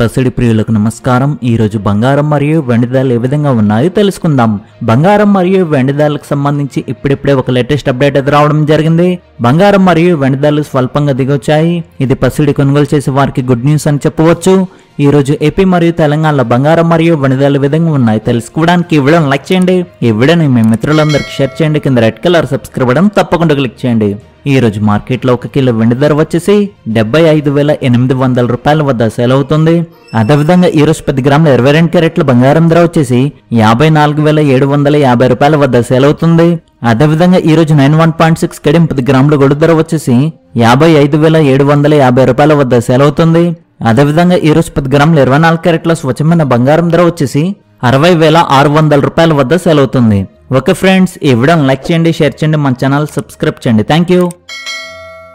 పసిడి ప్రియులకు నమస్కారం ఈ రోజు బంగారం మరియు వెండి ధరలు ఏ విధంగా ఉన్నాయో తెలుసుకుందాం బంగారం మరియు వెండి ధరలకు సంబంధించి ఇప్పుడిప్పుడే ఒక లేటెస్ట్ అప్డేట్ అయితే రావడం జరిగింది బంగారం మరియు వెండి ధరలు స్వల్పంగా దిగొచ్చాయి ఇది పసిడి కొనుగోలు చేసే వారికి గుడ్ న్యూస్ అని చెప్పవచ్చు ఈ రోజు ఏపీ మరియు తెలంగాణలో బంగారం మరియు వెండి ధరలు ఏ విధంగా ఉన్నాయి తెలుసుకోవడానికి ఈ వీడియోని లైక్ చేయండి ఈ వీడియోని మీ మిత్రులందరికీ షేర్ చేయండి కింద రెడ్ కలర్ సబ్స్క్రైబ్ బటన్ తప్పకుండా క్లిక్ చేయండి ఈ రోజు మార్కెట్లో ఒక కిలో వెండి ధర వచ్చేసి డెబ్బై ఐదు వేల ఎనిమిది వందల రూపాయల వద్ద సేల్ అవుతుంది అదేవిధంగా ఈ రోజు పది గ్రాముల ఇరవై రెండు క్యారెట్ల బంగారం ధర వచ్చేసి యాభై నాలుగు వేల ఏడు వందల యాభై రూపాయల వద్ద సేల్ అవుతుంది అదేవిధంగా ఈ రోజు నైన్ వన్ పాయింట్ సిక్స్ కడియం పది గ్రాముల గొడు ధర వచ్చేసి యాభై ఐదు వేల ఏడు వందల యాభై రూపాయల వద్ద సేల్ అవుతుంది అదేవిధంగా ఈ రోజు పది గ్రాముల ఇరవై నాలుగు క్యారెట్ల స్వచ్ఛమైన బంగారం ధర వచ్చేసి అరవై వేల ఆరు వందల రూపాయల వద్ద సేల్ అవుతుంది ఓకే ఫ్రెండ్స్ ఈ వీడియోని లైక్ చేయండి షేర్ చేయండి మన ఛానల్ సబ్స్క్రైబ్ చేయండి థ్యాంక్ యూ